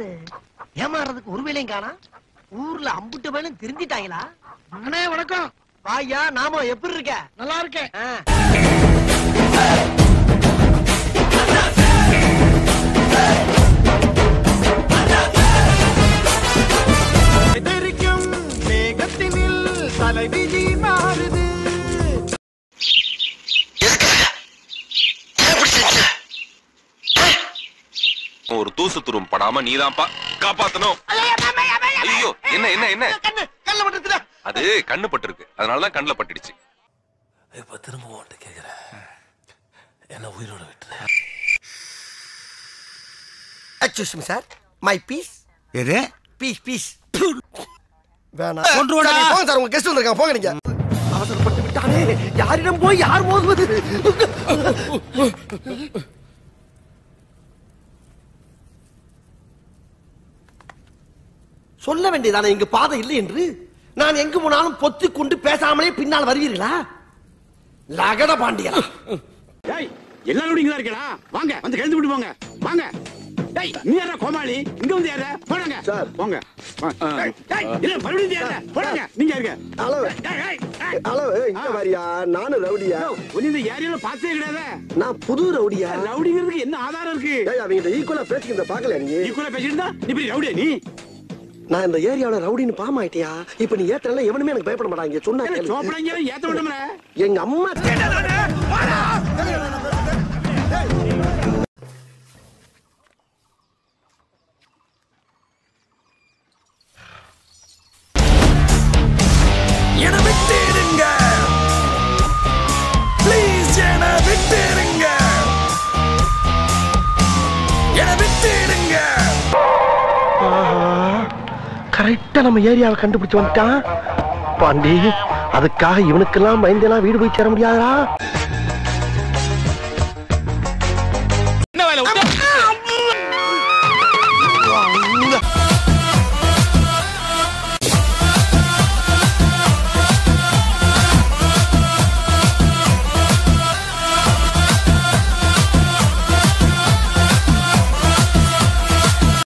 என்னது ஏமாறதுக்கு ஒரு வேலையும் காணா ஊர்ல அம்புட்டு வேலும் திருந்திட்டாங்களா அண்ணே வணக்கம் வாயா நாம எப்படி இருக்க நல்லா இருக்கேன் ஆ. எதிரிக்கும் மேகத்தினில் தலைவிதி மாறுது ஒரு தூசு துரும் படாம நீதான்ப்பா காப்பாத்தணும் ஐயோ என்ன என்ன என்ன கண்ணு கண்ணு பட்டுச்சுடா அது கண்ணு பட்டிருக்கு அதனாலதான் கண்ணுல பட்டுடுச்சு இப்ப திரும்ப உன்கிட்ட கேக்குறேன் என்ன உயிரோட விட்டுரு excuse me sir my piece எது பீஸ் பீஸ் வேணாம் கொன்றுவாடா. சரி, போங்க சார் உங்க கெஸ்ட் வந்திருக்காங்க போங்க நீங்க அவசரப்பட்டு விட்டானே யாரிடம் போய் யார் மோதுவது சொல்ல வேண்டியதானே இங்கு பாதை இல்லை என்று நான் எங்கு போனாலும் பொத்தி கொண்டு பேசாமலே பின்னால் வருவீர்களா லகட பாண்டியா டேய் எல்லாரும் இங்க தான் இருக்கடா வாங்க வந்து கழுந்து விட்டு போங்க வாங்க டேய் நீ யாரா கோமாளி இங்க வந்து யாரா போடுங்க சார். போங்க வா. டேய், டேய், இல்ல மறுபடியும் யாரா போடுங்க நீங்க இருங்க ஹலோ டேய், டேய், டேய். ஹலோ இங்க வரியா நானும் ரவுடியா யோ, உன்னை இந்த ஏரியால பார்த்தே கிடையாது நான் புது ரவுடியா ரவுடிங்கிறதுக்கு என்ன ஆதாரம் இருக்கு ஏய் அவங்க ஈக்குவலா பேசிக்கிறத பாக்கல நீ நீ கூட பேசிட்டு நீ பெரிய ரவுடியா நீ நான் இந்த ஏரியாவுல ரவுடின்னு பாமாயிட்டியா இப்ப நீ ஏத்தல எவனுமே எனக்கு பயப்பட மாட்டாங்க சொன்னா ஏல, கேளு. சோப்படாங்க ஏத்த விடமல எங்க அம்மா என விட்டுடுங்க ப்ளீஸ் என விட்டுடுங்க என விட்டுடுங்க கரெக்டா நம்ம ஏரியாவை கண்டுபிடிச்சு வந்துட்டான் பாண்டி அதுக்காக இவனுக்கெல்லாம் பயந்தெல்லாம் வீடு போய் சேர முடியாதா